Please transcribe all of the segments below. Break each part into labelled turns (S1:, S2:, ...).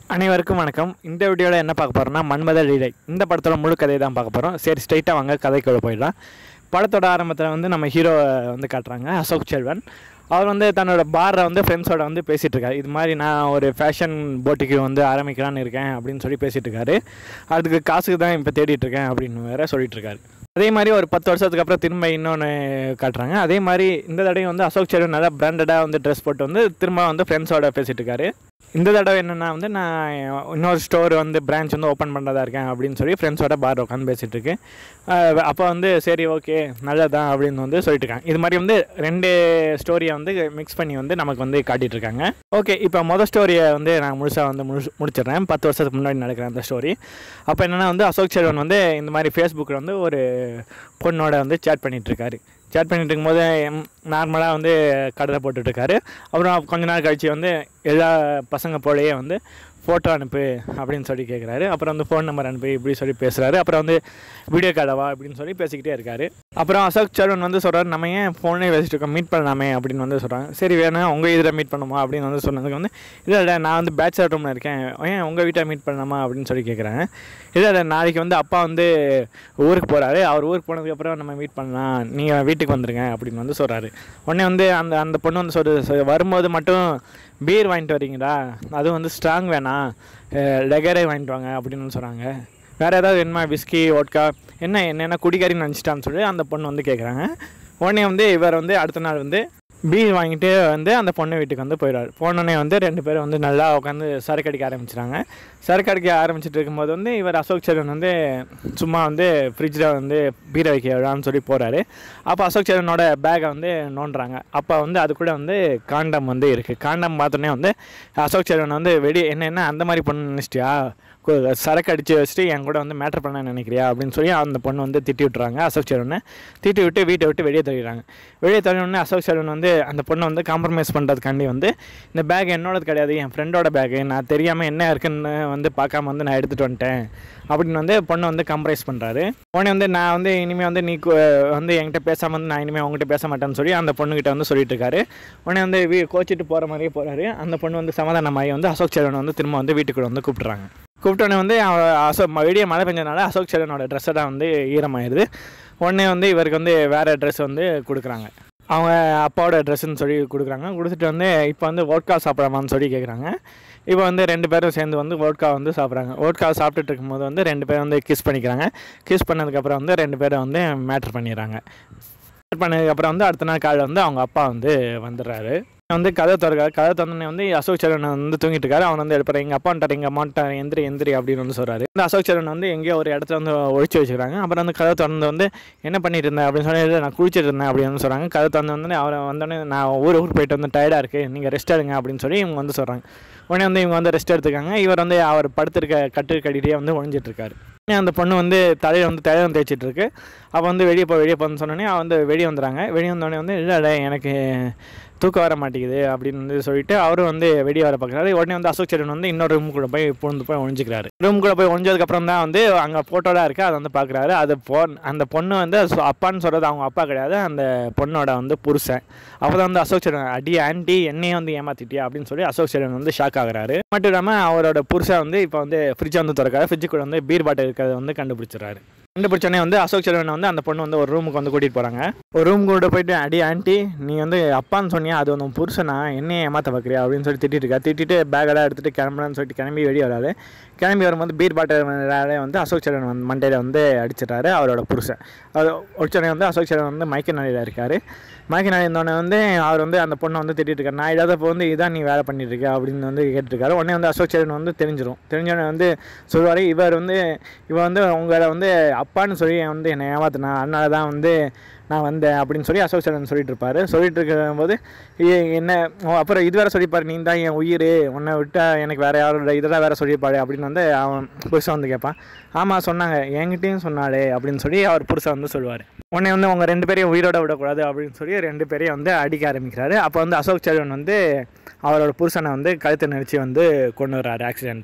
S1: அனைவருக்கும் வணக்கம் இந்த வீடியோவில் என்ன பார்க்க போகிறோம்னா மன்மத லீலை இந்த படத்தோட முழு கதையை தான் பார்க்க போகிறோம் சரி ஸ்ட்ரைட்டாக வாங்க கதைக்குள்ள போயிடலாம் படத்தோட ஆரம்பத்தில் வந்து நம்ம ஹீரோ வந்து காட்டுறாங்க அசோக் செல்வன் அவர் வந்து தன்னோட பாரில் வந்து ஃப்ரெண்ட்ஸோட வந்து பேசிகிட்டு இருக்காரு இது மாதிரி நான் ஒரு ஃபேஷன் போட்டிக்கு வந்து ஆரம்பிக்கலான்னு இருக்கேன் அப்படின்னு சொல்லி பேசிகிட்டு இருக்காரு அதுக்கு காசுக்கு தான் இப்போ தேடிட்டு இருக்கேன் அப்படின்னு வேற சொல்லிட்டு இருக்காரு அதே மாதிரி ஒரு பத்து வருஷத்துக்கு அப்புறம் திரும்ப இன்னொன்று காட்டுறாங்க அதே மாதிரி இந்த தடவை வந்து அசோக் செல்வன் நல்லா பிராண்டடாக வந்து ட்ரெஸ் போட்டு வந்து திரும்ப வந்து ஃப்ரெண்ட்ஸோட பேசிகிட்டு இருக்காரு இந்த தடவை என்னென்னா வந்து நான் இன்னொரு ஸ்டோர் வந்து பிரான்ச் வந்து ஓப்பன் பண்ணுறதா இருக்கேன் அப்படின்னு சொல்லி ஃப்ரெண்ட்ஸோட பார் உட்காந்து பேசிகிட்டு இருக்கேன் அப்போ வந்து சரி ஓகே நல்லதான் அப்படின்னு வந்து சொல்லிட்டு இருக்காங்க இது மாதிரி வந்து ரெண்டு ஸ்டோரியை வந்து மிக்ஸ் பண்ணி வந்து நமக்கு வந்து காட்டிட்டு இருக்காங்க ஓகே இப்போ மொதல் ஸ்டோரியை வந்து நான் முழுசாக வந்து முழு முடிச்சிடுறேன் பத்து வருஷத்துக்கு முன்னாடி நடக்கிற அந்த ஸ்டோரி அப்போ என்னென்னா வந்து அசோக் செல்வன் வந்து இந்த மாதிரி ஃபேஸ்புக்கில் வந்து ஒரு பொண்ணோட வந்து சேட் பண்ணிகிட்டு இருக்காரு சேட் பண்ணிட்டு இருக்கும்போது நார்மலாக வந்து கடலை போட்டுட்ருக்காரு அப்புறம் கொஞ்ச நாள் கழிச்சு வந்து எல்லா பசங்க போலயே வந்து ஃபோட்டோ அனுப்பு அப்படின்னு சொல்லி கேட்குறாரு அப்புறம் வந்து ஃபோன் நம்பர் அனுப்பி இப்படி சொல்லி பேசுகிறாரு அப்புறம் வந்து வீடியோ காலவா அப்படின்னு சொல்லி பேசிக்கிட்டே இருக்காரு அப்புறம் அசோக் சரவன் வந்து சொல்கிறாரு நம்ம ஏன் ஃபோனே பேசிட்டு இருக்கோம் மீட் பண்ணலாமே அப்படின்னு வந்து சொல்கிறாங்க சரி வேணும் உங்கள் இதில் மீட் பண்ணுமா அப்படின்னு வந்து சொன்னதுக்கு வந்து இல்லை இல்லை நான் வந்து பேச்சுலர் ரூமில் இருக்கேன் ஏன் உங்கள் வீட்டை மீட் பண்ணலாமா அப்படின்னு சொல்லி கேட்குறாங்க இல்லை இல்லை நாளைக்கு வந்து அப்பா வந்து ஊருக்கு போகிறாரு அவர் ஊருக்கு போனதுக்கப்புறம் நம்ம மீட் பண்ணலாம் நீங்கள் வீட்டுக்கு வந்துருங்க அப்படின்னு வந்து சொல்கிறாரு உடனே வந்து அந்த அந்த பொண்ணு வந்து சொல்கிறது வரும்போது மட்டும் பீர் வாங்கிட்டு வரீங்களா அதுவும் வந்து ஸ்ட்ராங் வேணாம் லெகரே வாங்கிட்டு வாங்க அப்படின்னு சொல்கிறாங்க வேறு ஏதாவது வேணுமா விஸ்கி ஓட்கா என்ன என்னென்ன குடிகாரின்னு நினச்சிட்டான்னு சொல்லி அந்த பொண்ணு வந்து கேட்குறாங்க உடனே வந்து இவர் வந்து அடுத்த நாள் வந்து பீர் வாங்கிட்டு வந்து அந்த பொண்ணு வீட்டுக்கு வந்து போயிடுவார் போனோடனே வந்து ரெண்டு பேரும் வந்து நல்லா உட்காந்து சரக்கு அடிக்க ஆரம்பிச்சிட்டாங்க சரக்கு அடிக்க ஆரம்பிச்சிட்டு இருக்கும்போது வந்து இவர் அசோக் சரண் வந்து சும்மா வந்து ஃப்ரிட்ஜில் வந்து பீரை வைக்க விடான்னு சொல்லி போகிறாரு அப்போ அசோக் சரனோட பேக்கை வந்து நோண்டுறாங்க அப்போ வந்து அது கூட வந்து காண்டம் வந்து இருக்குது காண்டம் பார்த்தோன்னே வந்து அசோக் சரண் வந்து வெடி என்ன என்ன அந்த மாதிரி பொண்ணு நினச்சிட்டியா சரக்கு அடித்து வச்சுட்டு என் கூட வந்து மேட்ரு பண்ண நினைக்கிறியா அப்படின்னு சொல்லி அந்த பொண்ணு வந்து திட்டி விட்டுறாங்க அசோக் சரவனை திட்டி விட்டு வீட்டை விட்டு வெளியே தள்ளிடுறாங்க வெளியே தள்ளினோடனே அசோக் சரவன் வந்து அந்த பொண்ணை வந்து காம்ப்ரமைஸ் பண்ணுறதுக்காண்டி வந்து இந்த பேக் என்னோடது கிடையாது என் ஃப்ரெண்டோட பேக்கு நான் தெரியாமல் என்ன இருக்குன்னு வந்து பார்க்காம வந்து நான் எடுத்துகிட்டு வந்துட்டேன் அப்படின்னு வந்து பொண்ணை வந்து கம்ப்ரைஸ் பண்ணுறாரு உடனே வந்து நான் வந்து இனிமேல் வந்து நீ வந்து என்கிட்ட பேசாமல் வந்து நான் இனிமேல் உங்ககிட்ட பேச மாட்டேன்னு சொல்லி அந்த பொண்ணுக்கிட்ட வந்து சொல்லிட்டு இருக்காரு உடனே வந்து வீ கோச்சிட்டு போகிற மாதிரியே போகிறாரு அந்த பொண்ணு வந்து சமாதானமாகி வந்து அசோக் சரவனை வந்து திரும்ப வந்து வீட்டுக்குள்ள வந்து கூப்பிட்றாங்க கூப்பிட்டோன்னே வந்து அசோக் வெளியே மழை பெஞ்சனால அசோக் சரனோட ட்ரெஸ்ஸை தான் வந்து ஈரமாயிருது உடனே வந்து இவருக்கு வந்து வேறு ட்ரெஸ் வந்து கொடுக்குறாங்க அவங்க அப்பாவோட ட்ரெஸ்ஸுன்னு சொல்லி கொடுக்குறாங்க கொடுத்துட்டு வந்து இப்போ வந்து ஓட்கா சாப்பிட்றாமான்னு சொல்லி கேட்குறாங்க இப்போ வந்து ரெண்டு பேரும் சேர்ந்து வந்து ஓட்கா வந்து சாப்பிட்றாங்க ஓட்கா சாப்பிட்டுட்டு இருக்கும்போது வந்து ரெண்டு பேரும் வந்து கிஸ் பண்ணிக்கிறாங்க கிஸ் பண்ணதுக்கப்புறம் வந்து ரெண்டு பேரும் வந்து மேட்ரு பண்ணிடுறாங்க மேட்ரு பண்ணதுக்கப்புறம் வந்து அடுத்த நாள் காலையில் வந்து அவங்க அப்பா வந்து வந்துடுறாரு வந்து கதை திறக்காரு கதை திறந்தோடனே வந்து அசோக் சரண் வந்து தூங்கிட்டு இருக்காரு அவன் வந்து எடுப்பாரு எங்கள் அப்பான்ட்டார் எங்கள் அம்மாட்டார் எந்திரி எந்திரி அப்படின்னு வந்து சொல்கிறாரு இந்த அசோக் சரண் வந்து எங்கேயோ ஒரு இடத்துல வந்து ஒழிச்சு வச்சுக்கிறாங்க அப்புறம் வந்து கதை திறந்து வந்து என்ன பண்ணிட்டு இருந்தேன் அப்படின்னு சொல்லி நான் குளிச்சிட்டு இருந்தேன் அப்படின்னு வந்து சொல்கிறாங்க கதை திறந்து வந்து அவரை வந்தோடனே நான் ஊர் ஊர் போயிட்டு வந்து டயர்டாக இருக்குது நீங்கள் ரெஸ்ட் எடுங்க அப்படின்னு சொல்லி இவங்க வந்து சொல்கிறாங்க உடனே வந்து இவங்க வந்து ரெஸ்ட் எடுத்துக்காங்க இவர் வந்து அவர் படுத்திருக்க கட்டு கட்டிகிட்டே வந்து ஒழிஞ்சிட்டு இருக்காரு அந்த பொண்ணு வந்து தலையில் வந்து தலையில் தேய்ச்சிட்டு இருக்கு அப்போ வந்து வெளியே போ வெளியே போன்னு சொன்னோடனே அவன் வந்து வெளியே வந்துடுறாங்க வெளியே வந்தோடனே வந்து இல்லை இல்லை எனக்கு தூக்கம் வர மாட்டேங்குது அப்படின்னு வந்து சொல்லிட்டு அவரும் வந்து வெளியே வர பார்க்குறாரு உடனே வந்து அசோக் சரண் வந்து இன்னொரு ரூம் கூட போய் பூந்து போய் ஒழிஞ்சிக்கிறாரு ரூம் கூட போய் ஒழிஞ்சதுக்கப்புறம் தான் வந்து அங்கே ஃபோட்டோலாம் இருக்குது அதை வந்து பார்க்குறாரு அது போ அந்த பொண்ணு வந்து அப்பான்னு சொல்கிறது அவங்க அப்பா கிடையாது அந்த பொண்ணோட வந்து புருஷன் அப்போ தான் வந்து அசோக் சரண் அடி ஆண்டி என்னையே வந்து ஏமாத்திட்டியா அப்படின்னு சொல்லி அசோக் சரண் வந்து ஷாக் ஆகுறாரு மட்டும் இல்லாமல் அவரோட புருஷன் வந்து இப்போ வந்து ஃப்ரிட்ஜை வந்து திறக்காரு ஃப்ரிட்ஜு கூட வந்து பீர் பாட்டில் இருக்கிறத வந்து கண்டுபிடிச்சிடறாரு கண்டுபிடிச்சோடனே வந்து அசோக் செல்வனை வந்து அந்த பொண்ணு வந்து ஒரு ரூமுக்கு வந்து கூட்டிகிட்டு போகிறாங்க ஒரு ரூம் கூட போயிட்டு அடி ஆண்டி நீ வந்து அப்பான்னு சொன்னியா அது வந்து புருஷனா என்னையே ஏமாற்ற பார்க்குறியா அப்படின்னு சொல்லி திட்டிட்டு இருக்கா திட்டிட்டு பேக்கெல்லாம் எடுத்துகிட்டு கிளம்பலான்னு சொல்லிட்டு கிளம்பி வெளியே வராது கிளம்பி வரும்போது பீர் பாட்டில் வந்து அசோக் செல்வன் வந்து மண்டையில் வந்து அடிச்சிட்டாரு அவரோட புருஷன் அவர் ஒடிச்சோடனே வந்து அசோக் செல்வன் வந்து மயக்க நிலையில் இருக்கார் மயக்க நிலை இருந்தோடனே வந்து அவர் வந்து அந்த பொண்ணை வந்து திட்டிட்டு இருக்காரு நான் இல்லாத இப்போ வந்து இதான் நீ வேலை பண்ணிட்டு இருக்க அப்படின்னு வந்து கேட்டுருக்காரு உடனே வந்து அசோக் செல்வன் வந்து தெரிஞ்சிடும் தெரிஞ்சோடனே வந்து சொல்லுவார் இவர் வந்து இவர் வந்து உங்களை வந்து அப்பான்னு சொல்லி வந்து என்னை ஏமாத்தினா அதனால தான் வந்து நான் வந்தேன் அப்படின்னு சொல்லி அசோக் செல்வன் சொல்லிட்டு இருப்பாரு சொல்லிட்டு இருக்கும்போது என்ன அப்புறம் இது வேற சொல்லிப்பாரு நீ தான் என் உயிர் உன்னை விட்டா எனக்கு வேற யாரோட இதெல்லாம் வேற சொல்லியிருப்பாரு அப்படின்னு வந்து அவன் புருஷன் வந்து கேட்பான் ஆமாம் சொன்னாங்க என்கிட்டயும் சொன்னாலே அப்படின்னு சொல்லி அவர் புருஷன் வந்து சொல்லுவார் உடனே வந்து அவங்க ரெண்டு பேரையும் உயிரோட விடக்கூடாது அப்படின்னு சொல்லி ரெண்டு பேரையும் வந்து அடிக்க ஆரம்பிக்கிறாரு அப்போ வந்து அசோக் செல்வன் வந்து அவரோட புருஷனை வந்து கழுத்தை நெரிச்சு வந்து கொண்டு வர்றாரு ஆக்சிடெண்ட்டாக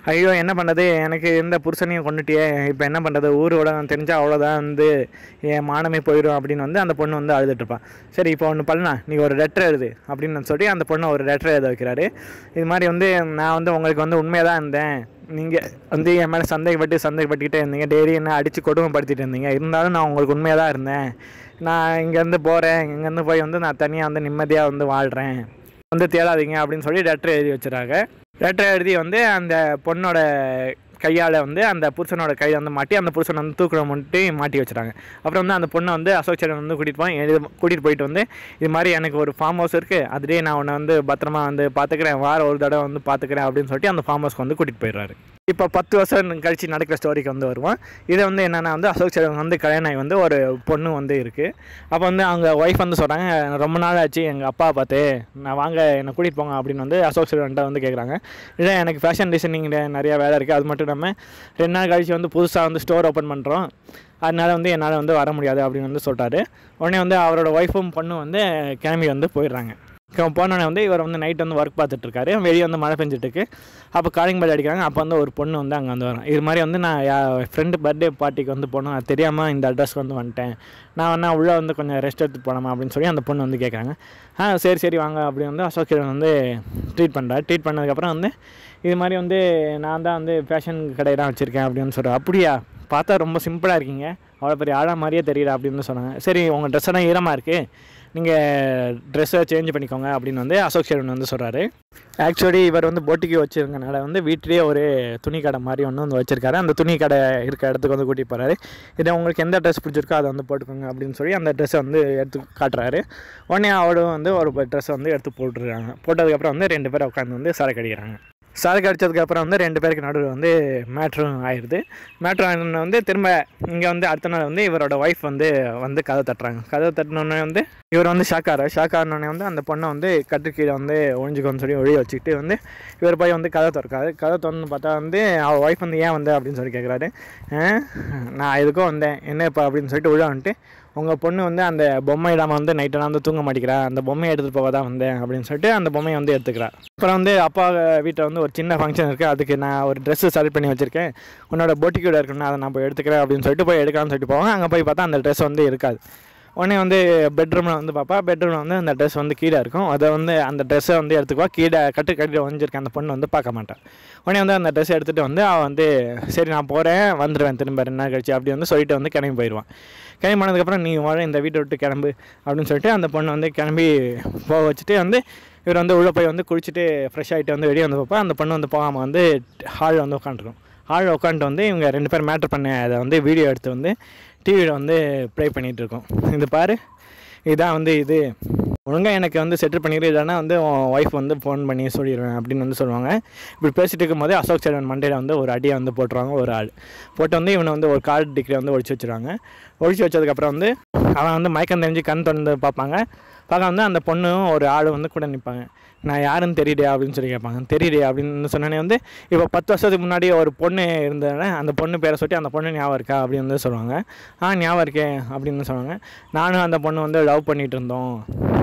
S1: ஐயோ என்ன பண்ணுறது எனக்கு எந்த புருஷனையும் கொண்டுட்டியே இப்போ என்ன பண்ணுறது ஊரோட தெரிஞ்சால் அவ்வளோதான் வந்து என் மானமே போயிடும் அப்படின்னு வந்து அந்த பொண்ணு வந்து அழுதுட்டு இருப்பான் சரி இப்போ ஒன்று பண்ணலாம் நீ ஒரு லெட்டர் எழுது அப்படின்னு சொல்லி அந்த பொண்ணை ஒரு லெட்டர் எழுத வைக்கிறாரு இது மாதிரி வந்து நான் வந்து உங்களுக்கு வந்து உண்மையாக தான் இருந்தேன் நீங்கள் வந்து என் மேலே சந்தேகப்பட்டு சந்தேகப்பட்டுக்கிட்டே இருந்தீங்க டெய்லி என்ன அடித்து கொடுமைப்படுத்திட்டு இருந்தீங்க இருந்தாலும் நான் உங்களுக்கு உண்மையாக தான் இருந்தேன் நான் இங்கேருந்து போகிறேன் இங்கேருந்து போய் வந்து நான் தனியாக வந்து நிம்மதியாக வந்து வாழ்கிறேன் வந்து தேடாதீங்க அப்படின்னு சொல்லி லெட்டர் எழுதி வச்சுறாங்க லெட்டர் எழுதி வந்து அந்த பொண்ணோட கையால் வந்து அந்த புருஷனோட கையை வந்து மாட்டி அந்த புருஷனை வந்து தூக்கில் முட்டி மாட்டி வச்சுறாங்க அப்புறம் வந்து அந்த பொண்ணை வந்து அசோக் செல்வன் வந்து கூட்டிகிட்டு போய் எழுதி கூட்டிகிட்டு போயிட்டு வந்து இது மாதிரி எனக்கு ஒரு ஃபார்ம் ஹவுஸ் இருக்குது அதுலேயே நான் உன்னை வந்து பத்திரமா வந்து பார்த்துக்கிறேன் வாரம் ஒரு தடவை வந்து பார்த்துக்கிறேன் அப்படின்னு சொல்லிட்டு அந்த ஃபார்ம் ஹவுஸ்க்கு வந்து கூட்டிகிட்டு போயிடுறாரு இப்போ பத்து வருஷம் கழிச்சு நடக்கிற ஸ்டோரிக்கு வந்து வருவோம் இது வந்து என்னென்னா வந்து அசோக் செல்வன் வந்து கல்யாணம் ஆகி வந்து ஒரு பொண்ணு வந்து இருக்குது அப்போ வந்து அவங்க ஒய்ஃப் வந்து சொல்கிறாங்க ரொம்ப நாள் ஆச்சு எங்கள் அப்பா பார்த்து நான் வாங்க என்னை கூட்டிகிட்டு போங்க அப்படின்னு வந்து அசோக் செல்வன்ட்ட வந்து கேட்குறாங்க இல்லை எனக்கு ஃபேஷன் டிசைனிங்கில் நிறையா வேலை இருக்குது அது மட்டும் இல்லாமல் ரெண்டு நாள் கழிச்சு வந்து புதுசாக வந்து ஸ்டோர் ஓப்பன் பண்ணுறோம் அதனால வந்து என்னால் வந்து வர முடியாது அப்படின்னு வந்து சொல்லிட்டாரு உடனே வந்து அவரோட ஒய்ஃபும் பொண்ணும் வந்து கிளம்பி வந்து போயிடுறாங்க போனோடனே வந்து இவர் வந்து நைட் வந்து ஒர்க் பார்த்துட்ருக்காரு வெளியே வந்து மழை பெஞ்சிட்டுருக்கு அப்போ காலிங் பெல் அடிக்கிறாங்க அப்போ வந்து ஒரு பொண்ணு வந்து அங்கே வந்து வரும் இது மாதிரி வந்து நான் என் ஃப்ரெண்டு பர்த்டே பார்ட்டிக்கு வந்து போனோம் அது தெரியாமல் இந்த அட்ரஸ்க்கு வந்து வந்துட்டேன் நான் வேணா உள்ளே வந்து கொஞ்சம் ரெஸ்ட் எடுத்து போனோமா அப்படின்னு சொல்லி அந்த பொண்ணு வந்து கேட்குறாங்க ஆ சரி சரி வாங்க அப்படி வந்து அசோக் கிரண் வந்து ட்ரீட் பண்ணுறாரு ட்ரீட் பண்ணதுக்கப்புறம் வந்து இது மாதிரி வந்து நான் தான் வந்து ஃபேஷன் கடை தான் வச்சுருக்கேன் அப்படின்னு சொல்கிறேன் அப்படியா பார்த்தா ரொம்ப சிம்பிளாக இருக்கீங்க அவ்வளோ பெரிய ஆழ மாதிரியே தெரியல அப்படின்னு சொன்னாங்க சரி உங்கள் ட்ரெஸ் எல்லாம் ஈரமாக இருக்குது நீங்கள் ட்ரெஸ்ஸை சேஞ்ச் பண்ணிக்கோங்க அப்படின்னு வந்து அசோக் சேரன் வந்து சொல்கிறாரு ஆக்சுவலி இவர் வந்து போட்டிக்கு வச்சுருக்கனால வந்து வீட்டிலேயே ஒரு துணி கடை மாதிரி ஒன்று வந்து வச்சுருக்காரு அந்த துணி கடை இருக்க இடத்துக்கு வந்து கூட்டிகிட்டு போகிறாரு இதை உங்களுக்கு எந்த ட்ரெஸ் பிடிச்சிருக்கோ அதை வந்து போட்டுக்கோங்க அப்படின்னு சொல்லி அந்த ட்ரெஸ்ஸை வந்து எடுத்து காட்டுறாரு உடனே அவளும் வந்து ஒரு ட்ரெஸ்ஸை வந்து எடுத்து போட்டுருக்காங்க போட்டதுக்கப்புறம் வந்து ரெண்டு பேரும் உட்காந்து வந்து சரக்கு அடிக்கிறாங்க சரக்கு அடித்ததுக்கப்புறம் வந்து ரெண்டு பேருக்கு நடுவில் வந்து மேட்ரும் ஆயிடுது மேட்ரு ஆனோடனே வந்து திரும்ப இங்கே வந்து அடுத்த நாள் வந்து இவரோட ஒய்ஃப் வந்து வந்து கதை தட்டுறாங்க கதை தட்டினோடனே வந்து இவர் வந்து ஷாக் ஆகிறார் ஷாக் ஆனோடனே வந்து அந்த பொண்ணை வந்து கட்டு கீழே வந்து ஒழிஞ்சுக்கோன்னு சொல்லி ஒழிய வச்சுக்கிட்டு வந்து இவர் போய் வந்து கதை திறக்காரு கதை திறந்து பார்த்தா வந்து அவர் ஒய்ஃப் வந்து ஏன் வந்த அப்படின்னு சொல்லி கேட்குறாரு நான் எதுக்கோ வந்தேன் என்ன இப்போ அப்படின்னு சொல்லிட்டு உள்ள வந்துட்டு உங்கள் பொண்ணு வந்து அந்த பொம்மை இல்லாமல் வந்து நைட்டெல்லாம் வந்து தூங்க மாட்டேங்கிறா அந்த பொம்மையை எடுத்துகிட்டு போக தான் வந்தேன் அப்படின்னு சொல்லிட்டு அந்த பொம்மையை வந்து எடுத்துக்கிறா அப்புறம் வந்து அப்பா வீட்டில் வந்து ஒரு சின்ன ஃபங்க்ஷன் இருக்குது அதுக்கு நான் ஒரு ட்ரெஸ்ஸு செலக்ட் பண்ணி வச்சுருக்கேன் உன்னோட போட்டிக்கூட இருக்குன்னு அதை நான் போய் எடுத்துக்கிறேன் அப்படின்னு சொல்லிட்டு போய் எடுக்கலாம்னு சொல்லிட்டு போவாங்க அங்கே போய் பார்த்தா அந்த ட்ரெஸ் வந்து இருக்காது உடனே வந்து பெட்ரூமில் வந்து பார்ப்பா பெட்ரூமில் வந்து அந்த ட்ரெஸ் வந்து கீழே இருக்கும் அதை வந்து அந்த ட்ரெஸ்ஸை வந்து எடுத்துக்குவா கீழே கட்டு கட்டிட்டு ஒழிஞ்சிருக்க அந்த பொண்ணு வந்து பார்க்க மாட்டான் உடனே வந்து அந்த ட்ரெஸ் எடுத்துகிட்டு வந்து அவள் வந்து சரி நான் போகிறேன் வந்துடுவேன் திரும்ப ரெண்டு நாள் கழிச்சு அப்படி வந்து சொல்லிட்டு வந்து கிளம்பி போயிடுவான் கிளம்பி போனதுக்கப்புறம் நீ வாழ இந்த வீட்டை விட்டு கிளம்பு அப்படின்னு சொல்லிட்டு அந்த பொண்ணு வந்து கிளம்பி போக வச்சுட்டு வந்து இவர் வந்து உள்ளே போய் வந்து குளிச்சுட்டு ஃப்ரெஷ் ஆகிட்டு வந்து வெளியே வந்து பார்ப்பா அந்த பொண்ணு வந்து போகாமல் வந்து ஹாலில் வந்து உட்காந்துருக்கும் ஹாலில் உட்காந்துட்டு வந்து இவங்க ரெண்டு பேர் மேட்ரு பண்ண அதை வந்து வீடியோ எடுத்து வந்து டிவியில் வந்து ப்ளே பண்ணிகிட்டு இருக்கோம் இது பாரு இதான் வந்து இது ஒழுங்காக எனக்கு வந்து செட்டில் பண்ணிடு இல்லைன்னா வந்து உன் ஒய்ஃப் வந்து ஃபோன் பண்ணி சொல்லிடுவேன் அப்படின்னு வந்து சொல்லுவாங்க இப்படி பேசிட்டு இருக்கும்போதே அசோக் சேரன் மண்டையில் வந்து ஒரு அடியை வந்து போட்டுருவாங்க ஒரு ஆள் போட்டு வந்து இவனை வந்து ஒரு கால் டிகிரி வந்து ஒழிச்சு வச்சுருவாங்க ஒழிச்சு வச்சதுக்கப்புறம் வந்து அவன் வந்து மயக்கம் தெரிஞ்சு கண் திறந்து பார்ப்பாங்க பார்க்க வந்து அந்த பொண்ணும் ஒரு ஆள் வந்து கூட நிற்பாங்க நான் யாருன்னு தெரியலையா அப்படின்னு சொல்லி கேட்பாங்க தெரியலையா அப்படின்னு சொன்னோன்னே வந்து இப்போ பத்து வருஷத்துக்கு முன்னாடி ஒரு பொண்ணு இருந்ததுன்னா அந்த பொண்ணு பேரை சொல்லி அந்த பொண்ணு ஞாபகம் இருக்கா அப்படின்னு வந்து சொல்லுவாங்க ஆ ஞாபகம் இருக்கே அப்படின்னு சொல்லுவாங்க நானும் அந்த பொண்ணு வந்து லவ் பண்ணிகிட்டு இருந்தோம்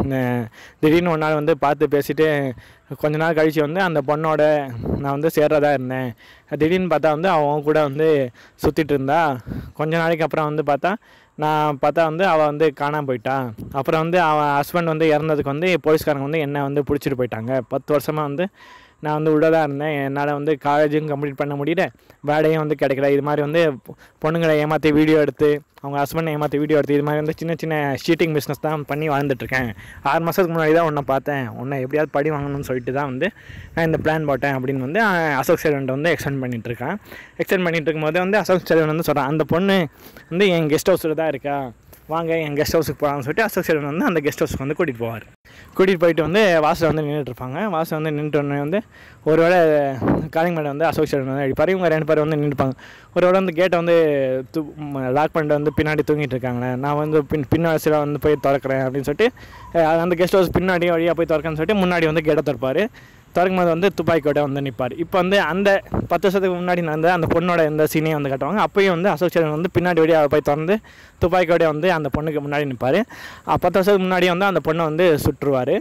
S1: திடீர்னு ஒரு நாள் வந்து பார்த்து பேசிட்டு கொஞ்ச நாள் கழித்து வந்து அந்த பொண்ணோட நான் வந்து சேர்றதா இருந்தேன் திடீர்னு பார்த்தா வந்து அவன் கூட வந்து சுற்றிட்டு இருந்தா கொஞ்ச நாளைக்கு அப்புறம் வந்து பார்த்தா நான் பார்த்தா வந்து அவள் வந்து காணாமல் போயிட்டா அப்புறம் வந்து அவன் ஹஸ்பண்ட் வந்து இறந்ததுக்கு வந்து போலீஸ்காரங்க வந்து என்னை வந்து பிடிச்சிட்டு போயிட்டாங்க பத்து வருஷமாக வந்து நான் வந்து உள்ளே தான் இருந்தேன் என்னால் வந்து காலேஜும் கம்ப்ளீட் பண்ண முடியல வேலையும் வந்து கிடைக்கல இது மாதிரி வந்து பொண்ணுங்களை ஏமாற்றி வீடியோ எடுத்து அவங்க ஹஸ்பண்டை ஏமாற்றி வீடியோ எடுத்து இது மாதிரி வந்து சின்ன சின்ன ஷீட்டிங் பிஸ்னஸ் தான் பண்ணி வாழ்ந்துட்டுருக்கேன் ஆறு மாதத்துக்கு முன்னாடி தான் உன்னை பார்த்தேன் உன்னை எப்படியாவது படி வாங்கணும்னு சொல்லிட்டு தான் வந்து நான் இந்த பிளான் போட்டேன் அப்படின்னு வந்து அசோக் செல்வன் வந்து எக்ஸ்டெண்ட் பண்ணிகிட்டு இருக்கேன் எக்ஸ்டெண்ட் பண்ணிகிட்டு இருக்கும்போது வந்து அசோக் செல்வன் வந்து சொல்கிறான் அந்த பொண்ணு வந்து என் கெஸ்ட் ஹவுஸில் தான் இருக்கா வாங்க என் கெஸ்ட் ஹவுஸுக்கு போகலாம்னு சொல்லிட்டு அசோக் செல்வன் வந்து அந்த கெஸ்ட் ஹவுஸ்க்கு வந்து கூட்டிகிட்டு போவார் கூட்டிகிட்டு போயிட்டு வந்து வாசலில் வந்து நின்றுட்டு இருப்பாங்க வாசல் வந்து நின்றுட்டு உடனே வந்து ஒரு வேளை காலிங் மேடம் வந்து அசோக் செல்வன் வந்து அடிப்பார் இவங்க ரெண்டு பேரும் வந்து நின்றுப்பாங்க ஒரு வேளை வந்து கேட்டை வந்து து லாக் பண்ணிட்டு வந்து பின்னாடி தூங்கிட்டு இருக்காங்களே நான் வந்து பின் பின்னாசியில் வந்து போய் திறக்கிறேன் அப்படின்னு சொல்லிட்டு அஹ் அந்த கெஸ்ட் ஹவுஸ் பின்னாடி வழியாக போய் திறக்கன்னு சொல்லிட்டு முன்னாடி வந்து கேட்டை திறப்பார் திறக்கும்போது வந்து துப்பாக்கியோட வந்து நிற்பார் இப்போ வந்து அந்த பத்து வருஷத்துக்கு முன்னாடி நடந்த அந்த பொண்ணோட இந்த சீனையும் வந்து காட்டுவாங்க அப்பயும் வந்து அசோக் செல்வன் வந்து பின்னாடி வழியாக போய் திறந்து துப்பாக்கியோட வந்து அந்த பொண்ணுக்கு முன்னாடி நிற்பார் பத்து வருஷத்துக்கு முன்னாடி வந்து அந்த பொண்ணை வந்து சுற்றுவார்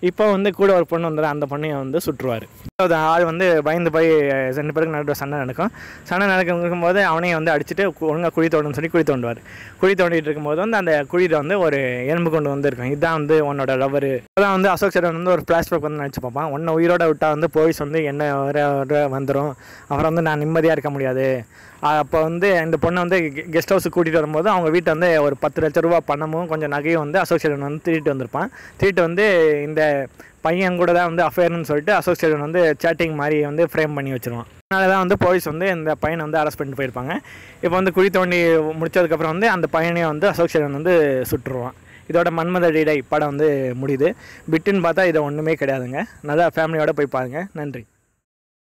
S1: இப்போ வந்து கூட ஒரு பொண்ணு வந்துடும் அந்த பொண்ணையும் வந்து சுற்றுவார் அது ஆள் வந்து பயந்து போய் ரெண்டு பேருக்கு நடுவில் சண்டை நடக்கும் சண்டை நடக்கும் போது அவனையும் வந்து அடிச்சுட்டு ஒழுங்காக குழி தோண்டுன்னு சொல்லி குழி தோண்டுவார் குழி தோண்டிட்டு இருக்கும்போது வந்து அந்த குழியில் வந்து ஒரு எறும்பு கொண்டு வந்து இருக்கும் இதுதான் வந்து உன்னோட லவர் அதான் வந்து அசோக் சரண் வந்து ஒரு ஃப்ளாஷ்பேக் வந்து நினச்சி பார்ப்பான் உன்னை உயிரோட விட்டால் வந்து போலீஸ் வந்து என்ன வர வர வந்துடும் அப்புறம் வந்து நான் நிம்மதியாக இருக்க முடியாது அப்போ வந்து இந்த பொண்ணை வந்து கெஸ்ட் ஹவுஸுக்கு கூட்டிகிட்டு வரும்போது அவங்க வீட்டை வந்து ஒரு பத்து லட்ச ரூபா பணமும் கொஞ்சம் நகையும் வந்து அசோக் சரண் வந்து திருட்டு வந்திருப்பான் திருட்டு வந்து இந்த பையன் கூட தான் வந்து அஃபேர்னு சொல்லிட்டு அசோக் சரண் வந்து சேட்டிங் மாதிரி வந்து ஃப்ரேம் பண்ணி வச்சிருவான் அதனால தான் வந்து போலீஸ் வந்து இந்த பையனை வந்து அரெஸ்ட் பண்ணிட்டு போயிருப்பாங்க இப்போ வந்து குழி தோண்டி முடிச்சதுக்கப்புறம் வந்து அந்த பையனையும் வந்து அசோக் சரண் வந்து சுட்டுருவான் இதோட மன்மத டீடை படம் வந்து முடியுது பிட்டுன்னு பார்த்தா இது ஒன்றுமே கிடையாதுங்க நல்லா ஃபேமிலியோட போய் பாருங்கள் நன்றி